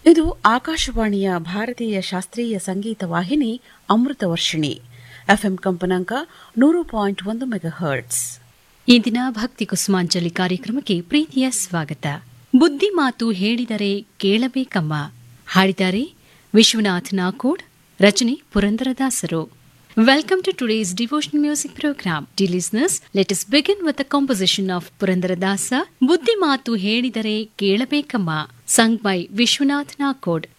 ಇದು ಆಕಾಶವಾಣಿಯ ಭಾರತೀಯ ಶಾಸ್ತ್ರೀಯ ಸಂಗೀತ ವಾಹಿನಿ ಅಮೃತ ವರ್ಷಿಣಿ ಎಫ್ಎಂ ಕಂಪನಾಂಕ ನೂರು ಪಾಯಿಂಟ್ ಒಂದು ಮೆಗಾ ಹರ್ಟ್ಸ್ ಇಂದಿನ ಭಕ್ತಿ ಕುಸುಮಾಂಜಲಿ ಕಾರ್ಯಕ್ರಮಕ್ಕೆ ಪ್ರೀತಿಯ ಸ್ವಾಗತ ಬುದ್ಧಿ ಮಾತು ಹೇಳಿದರೆ ಕೇಳಬೇಕಮ್ಮ ಹಾಡಿದ್ದಾರೆ ವಿಶ್ವನಾಥ್ ನಾಕೋಡ್ ರಚನೆ ಪುರಂದರದಾಸರು welcome to today's devotion music programme dear listeners let us begin with the composition of Purandaradasa ಬುದ್ಧಿ ಮಾತು ಹೇಳಿದರೆ ಕೇಳಬೇಕಮ್ಮ ಸಂಗ್ ಬೈ ವಿಶ್ವನಾಥ್ ನಾಕೋಡ್